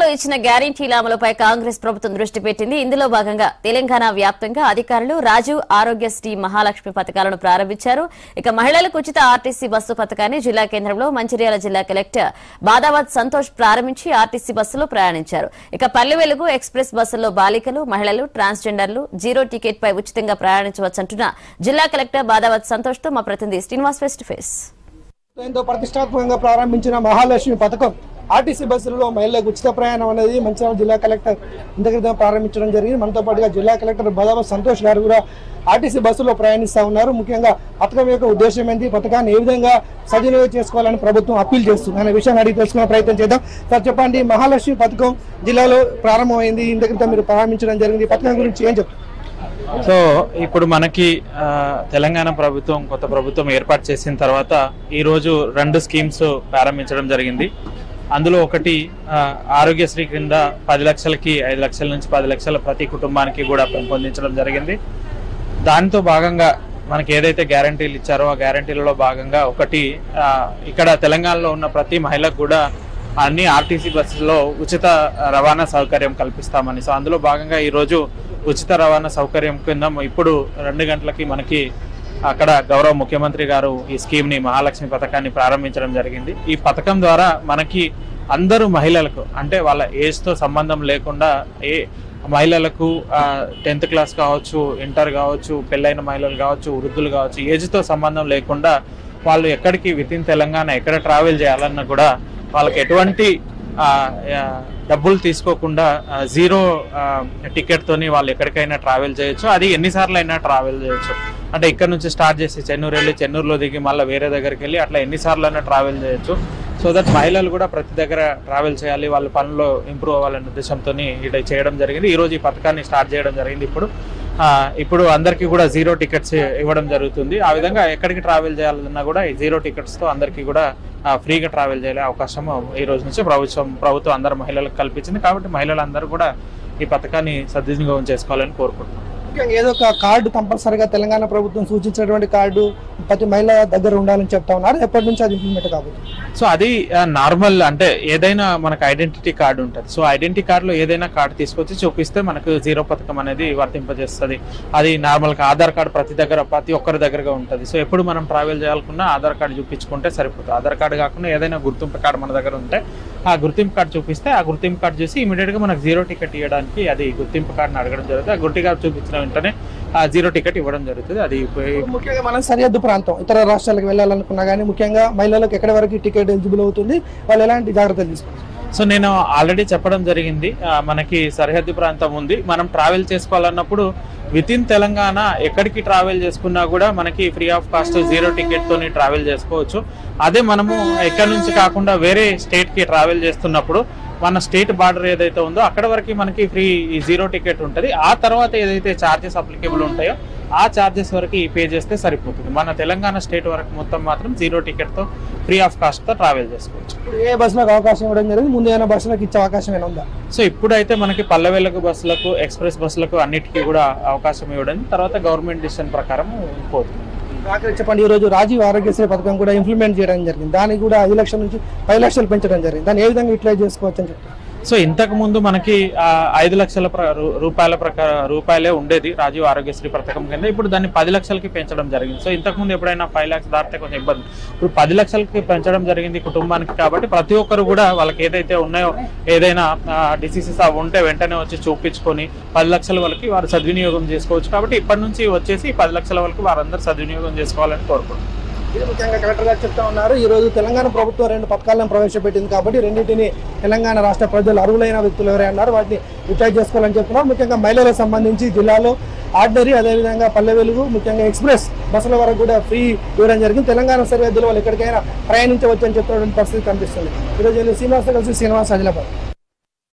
ఇచ్చిన గ్యారంటీల అమలుపై కాంగ్రెస్ ప్రభుత్వం దృష్టి పెట్టింది ఇందులో భాగంగా తెలంగాణ వ్యాప్తంగా అధికారులు రాజు ఆరోగ్యశ్రీ మహాలక్ష్మి పథకాలను ప్రారంభించారు ఇక మహిళలకు ఉచిత ఆర్టీసీ బస్సు పథకాన్ని జిల్లా కేంద్రంలో మంచిర్యాల జిల్లా కలెక్టర్ బాదావత్ సంతోష్ ప్రారంభించి ఆర్టీసీ బస్సులో ప్రయాణించారు ఇక పల్లె వెలుగు ఎక్స్ప్రెస్ బస్సుల్లో బాలికలు మహిళలు ట్రాన్స్జెండర్లు జీరో టికెట్ పై ఉచితంగా ప్రయాణించవచ్చంటున్న జిల్లా కలెక్టర్ బాదావత్ సంతోష్ తో మా ప్రతినిధి శ్రీనివాస్ ఫేస్ టు ఫేస్ ఎంతో ప్రతిష్టాత్మకంగా ప్రారంభించిన మహాలక్ష్మి పథకం ఆర్టీసీ బస్సులలో మహిళలకు ఉచిత ప్రయాణం అనేది మంచిర్యాల జిల్లా కలెక్టర్ ఇంత క్రితం ప్రారంభించడం జరిగింది మనతో పాటుగా జిల్లా కలెక్టర్ బదాబా సంతోష్ గారు కూడా ఆర్టీసీ బస్సులో ప్రయాణిస్తూ ఉన్నారు ముఖ్యంగా పథకం యొక్క ఉద్దేశం ఏంటి పథకాన్ని ఏ విధంగా సద్వినియోగం చేసుకోవాలని ప్రభుత్వం అప్పీల్ చేస్తుంది అనే విషయాన్ని అడిగి తెలుసుకునే ప్రయత్నం చేద్దాం సార్ చెప్పండి మహాలక్ష్మి పథకం జిల్లాలో ప్రారంభమైంది ఇంత క్రితం మీరు ప్రారంభించడం జరిగింది ఈ పథకం గురించి ఏం చెప్తారు సో ఇప్పుడు మనకి ఆ, తెలంగాణ ప్రభుత్వం కొత్త ప్రభుత్వం ఏర్పాటు చేసిన తర్వాత ఈ రోజు రెండు స్కీమ్స్ ప్రారంభించడం జరిగింది అందులో ఒకటి ఆ, ఆరోగ్యశ్రీ క్రింద పది లక్షలకి ఐదు లక్షల నుంచి పది లక్షల ప్రతి కుటుంబానికి కూడా పెంపొందించడం జరిగింది దానితో భాగంగా మనకి ఏదైతే గ్యారంటీలు ఇచ్చారో ఆ గ్యారంటీలలో భాగంగా ఒకటి ఆ, ఇక్కడ తెలంగాణలో ఉన్న ప్రతి మహిళకు కూడా అన్ని ఆర్టీసీ బస్సుల్లో ఉచిత రవాణా సౌకర్యం కల్పిస్తామని సో అందులో భాగంగా ఈరోజు ఉచిత రవాణా సౌకర్యం కింద ఇప్పుడు రెండు గంటలకి మనకి అక్కడ గౌరవ ముఖ్యమంత్రి గారు ఈ స్కీమ్ ని మహాలక్ష్మి పథకాన్ని ప్రారంభించడం జరిగింది ఈ పథకం ద్వారా మనకి అందరూ మహిళలకు అంటే వాళ్ళ ఏజ్ తో సంబంధం లేకుండా ఏ మహిళలకు టెన్త్ క్లాస్ కావచ్చు ఇంటర్ కావచ్చు పెళ్ళైన మహిళలు కావచ్చు వృద్ధులు కావచ్చు ఏజ్ తో సంబంధం లేకుండా వాళ్ళు ఎక్కడికి విత్ ఇన్ తెలంగాణ ఎక్కడ ట్రావెల్ చేయాలన్నా కూడా వాళ్ళకి ఎటువంటి ఆ, ఆ, డబ్బులు తీసుకోకుండా ఆ, జీరో ఆ, టికెట్ తోని వాళ్ళు ఎక్కడికైనా ట్రావెల్ చేయొచ్చు అది ఎన్నిసార్లు అయినా ట్రావెల్ చేయొచ్చు అంటే ఇక్కడ నుంచి స్టార్ట్ చేసి చెన్నూరు వెళ్ళి చెన్నూరులో దిగి మళ్ళీ వేరే దగ్గరికి వెళ్ళి అట్లా ఎన్నిసార్లు అయినా ట్రావెల్ చేయొచ్చు సో దట్ మహిళలు కూడా ప్రతి దగ్గర ట్రావెల్ చేయాలి వాళ్ళ పనుల్లో ఇంప్రూవ్ అవ్వాలనే ఉద్దేశంతో ఇది చేయడం జరిగింది ఈ రోజు ఈ పథకాన్ని స్టార్ట్ చేయడం జరిగింది ఇప్పుడు ఆ, ఇప్పుడు అందరికీ కూడా జీరో టికెట్స్ ఇవ్వడం జరుగుతుంది ఆ విధంగా ఎక్కడికి ట్రావెల్ చేయాలన్నా కూడా ఈ జీరో టికెట్స్ తో అందరికీ కూడా ఆ, ఫ్రీగా ట్రావెల్ చేయాలి అవకాశం ఈ రోజు నుంచి ప్రభుత్వం ప్రభుత్వం అందరు మహిళలకు కల్పించింది కాబట్టి మహిళలందరూ కూడా ఈ పథకాన్ని సద్వినియోగం చేసుకోవాలని కోరుకుంటున్నాం ముఖ్యంగా ఏదో ఒక కార్డు కంపల్సరీగా తెలంగాణ ప్రభుత్వం సూచించినటువంటి కార్డు ప్రతి మహిళ దగ్గర ఉండాలని చెప్తా ఉన్నారు ఎప్పటి నుంచి అది ఇంప్లిమెంట్ కాబోతుంది సో అది నార్మల్ అంటే ఏదైనా మనకు ఐడెంటిటీ కార్డు ఉంటుంది సో ఐడెంటిటీ కార్డులో ఏదైనా కార్డు తీసుకొచ్చి చూపిస్తే మనకు జీరో పథకం అనేది వర్తింపజేస్తుంది అది నార్మల్గా ఆధార్ కార్డు ప్రతి దగ్గర ప్రతి ఒక్కరి దగ్గరగా ఉంటుంది సో ఎప్పుడు మనం ట్రావెల్ చేయాలనుకున్నా ఆధార్ కార్డు చూపించుకుంటే సరిపోతుంది ఆధార్ కార్డు కాకుండా ఏదైనా గుర్తింపు కార్డు మన దగ్గర ఉంటే ఆ గుర్తింపు కార్డు చూపిస్తే ఆ గుర్తింపు కార్డు చూసి ఇమీడియట్ గా మనకు జీరో టికెట్ ఇవ్వడానికి అది గుర్తింపు కార్డుని అడగడం జరుగుతుంది ఆ గుర్తి కార్డు చూపించిన వెంటనే ఆ జీరో టికెట్ ఇవ్వడం జరుగుతుంది అది ఉపయోగ- ముఖ్యంగా మనం సరిహద్దు ప్రాంతం ఇతర రాష్ట్రాలకు వెళ్ళాలనుకున్నా కానీ ముఖ్యంగా మహిళలకు ఎక్కడి వరకు టికెట్ ఎలిజిబుల్ అవుతుంది వాళ్ళు ఎలాంటి జాగ్రత్తలు తీసుకోవాలి సో నేను ఆల్రెడీ చెప్పడం జరిగింది ఆ, మనకి సరిహద్దు ప్రాంతం ఉంది మనం ట్రావెల్ చేసుకోవాలన్నప్పుడు విత్ ఇన్ తెలంగాణ ఎక్కడికి ట్రావెల్ చేసుకున్నా కూడా మనకి free of cost zero ticket తోని ట్రావెల్ చేసుకోవచ్చు అదే మనము ఎక్కడి నుంచి కాకుండా వేరే స్టేట్ కి ట్రావెల్ చేస్తున్నప్పుడు మన స్టేట్ బార్డర్ ఏదైతే ఉందో అక్కడ వరకు మనకి ఫ్రీ జీరో టికెట్ ఉంటుంది ఆ తర్వాత ఏదైతే ఛార్జెస్ అప్లికేబుల్ ఉంటాయో ఆ ఛార్జెస్ వరకు పే చేస్తే సరిపోతుంది మన తెలంగాణ స్టేట్ వరకు మొత్తం మాత్రం జీరో టికెట్ తో ఫ్రీ ఆఫ్ కాస్ట్ తో ట్రావెల్ చేసుకోవచ్చు ఇప్పుడు ఏ బస్సులకు అవకాశం ఇవ్వడం జరిగింది ముందు ఏమైనా బస్సులకు ఇచ్చే అవకాశం ఏమైనా ఉందా సో ఇప్పుడైతే మనకి పల్లెవేలకు బస్సులకు ఎక్స్ప్రెస్ బస్సులకు అన్నిటికీ కూడా అవకాశం ఇవ్వడం తర్వాత గవర్నమెంట్ డిసిషన్ ప్రకారం పోతుంది ఆఖరి చెప్పండి ఈ రోజు రాజీవ్ ఆరోగ్యశ్రీ పథకం కూడా ఇంప్లిమెంట్ చేయడం జరిగింది దానికి కూడా ఐదు లక్షల నుంచి పది లక్షలు పెంచడం జరిగింది దాన్ని ఏ విధంగా యూటిలైజ్ చేసుకోవచ్చు అని చెప్తారు సో ఇంతకు ముందు మనకి ఆ, ఐదు లక్షల ప్ర- రూ- రూపాయల ప్రకార రూపాయలే ఉండేది రాజీవ్ ఆరోగ్యశ్రీ పథకం కింద ఇప్పుడు దాన్ని పది లక్షలకి పెంచడం జరిగింది సో ఇంతకు ముందు ఎప్పుడైనా ఫైవ్ లాక్స్ దాటితే కొంచెం ఇబ్బంది ఇప్పుడు పది లక్షలకి పెంచడం జరిగింది కుటుంబానికి కాబట్టి ప్రతి ఒక్కరు కూడా వాళ్ళకి ఏదైతే ఉన్నాయో ఏదైనా డిసీజెస్ అవి ఉంటే వెంటనే వచ్చి చూపించుకొని పది లక్షల వరకు వారు సద్వినియోగం చేసుకోవచ్చు కాబట్టి ఇప్పటి నుంచి వచ్చేసి పది లక్షల వరకు వారందరూ సద్వినియోగం చేసుకోవాలని కోరుకుంటున్నాం ఇది ముఖ్యంగా కలెక్టర్ గారు చెప్తా ఉన్నారు ఈ రోజు తెలంగాణ ప్రభుత్వం రెండు పథకాలను ప్రవేశపెట్టింది కాబట్టి రెండింటిని తెలంగాణ రాష్ట్ర ప్రజలు అర్హులైన వ్యక్తులు ఎవరే అన్నారు వాటిని యూటిలైజ్ చేసుకోవాలని చెప్తున్నారు ముఖ్యంగా మహిళలకు సంబంధించి జిల్లాలో ఆర్డినరీ అదేవిధంగా పల్లె వెలుగు ముఖ్యంగా ఎక్స్ప్రెస్ బస్సుల వరకు కూడా ఫ్రీ ఇవ్వడం జరిగింది తెలంగాణ సరిహద్దులో వాళ్ళు ఎక్కడికైనా ప్రయాణించవచ్చు అని చెప్తున్నటువంటి పరిస్థితి కనిపిస్తుంది ఈరోజు శ్రీనివాస కలిసి శ్రీనివాస్ ఆదిలాబాద్